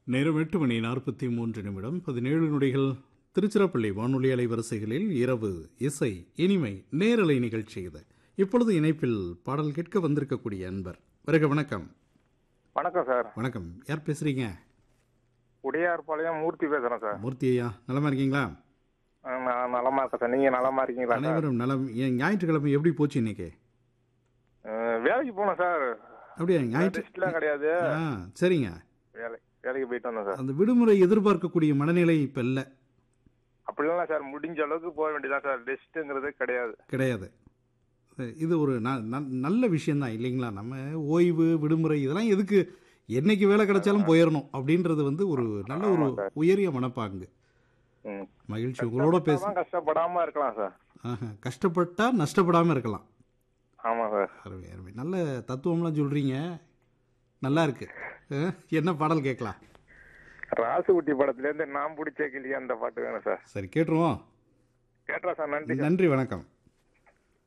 நேரம் எட்டு மணி நாற்பத்தி மூன்று நிமிடம் பதினேழு நொடிகள் திருச்சிராப்பள்ளி வானொலி அலைவரிசைகளில் இரவு இசை இனிமை நேரலை நிகழ்ச்சி இது இப்பொழுது இணைப்பில் பாடல் கேட்க வந்திருக்கக்கூடிய அன்பர் வருக வணக்கம் வணக்கம் சார் வணக்கம் யார் பேசுறீங்க உடையார்பாளையம் மூர்த்தி பேசுறேன் சார் மூர்த்தி ஐயா நலமா இருக்கீங்களா ஆ, நான் நலமா இருக்கேன் சார் நீங்க நலமா இருக்கீங்களா சார் அனைவரும் நலம் ஏன் ஞாயிற்றுக்கிழமை எப்படி போச்சு இன்னைக்கு ஆ, வேலைக்கு போனேன் சார் அப்படியா ஞாயிற்று ரெஸ்ட்லாம் கிடையாது ஆ சரிங்க வேலை வேலைக்கு போயிட்டு வந்தேன் சார் அந்த விடுமுறை எதிர்பார்க்கக்கூடிய மனநிலை இப்போ இல்லை அப்படிலாம் சார் முடிஞ்ச அளவுக்கு போக வேண்டியதான் சார் ரெஸ்ட்டுங்கிறது கிடையாது கிடையாது இது ஒரு ந- ந- நல்ல விஷயம்தான் இல்லைங்களா நம்ம ஓய்வு விடுமுறை இதெல்லாம் எதுக்கு என்னைக்கு வேலை கிடைச்சாலும் போயிடணும் அப்படின்றது வந்து ஒரு நல்ல ஒரு ஆமா சார். உயரிய மனப்பாங்கு ம். மகிழ்ச்சி உங்களோட பேச கஷ்டப்பட்டாதான் கஷ்டப்படாம இருக்கலாம் சார் ஆஹா, கஷ்டப்பட்டா நஷ்டப்படாம இருக்கலாம் ஆமா சார் அருமை அருமை நல்ல தத்துவம்லாம் சொல்றீங்க நல்லா இருக்கு அஹ், என்ன பாடல் கேட்கலாம் ராசுகுட்டி படத்துல இருந்து நான் பிடிச்ச கிளி அந்த பாட்டு வேணும் சார் சரி கேட்டுருவோம் கேட்டா சார் நன்றி சார் நன்றி வணக்கம்